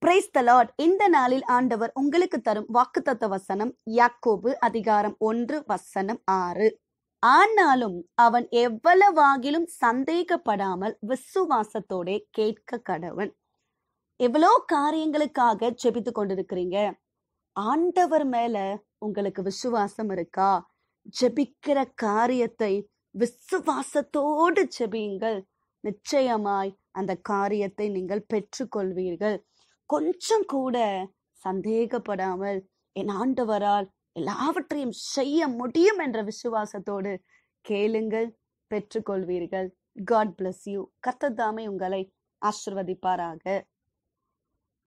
praise the Lord இந்த நாளில் ஆண்டவர் உங்களுக்கு தரும் வாக்குத்தத்த வசனம் யாக்கோபு அதிகாரம் ஒன்று வசனம் ஆறு ஆனாலும் அவன் எவ்வளவாகிலும் சந்தேகப்படாமல் விசுவாசத்தோட கேட்க கடவன் எவ்வளோ காரியங்களுக்காக ஜெபித்து கொண்டிருக்கிறீங்க ஆண்டவர் மேல உங்களுக்கு விசுவாசம் இருக்கா ஜெபிக்கிற காரியத்தை விசுவாசத்தோடு ஜெபியுங்கள் நிச்சயமாய் அந்த காரியத்தை நீங்கள் பெற்றுக்கொள்வீர்கள் கொஞ்சம் கூட சந்தேகப்படாமல் என் ஆண்டவரால் எல்லாவற்றையும் செய்ய முடியும் என்ற விசுவாசத்தோடு கேளுங்கள் பெற்றுக்கொள்வீர்கள் காட் bless யூ கர்த்தர் தாமே உங்களை ஆசிர்வதிப்பாராக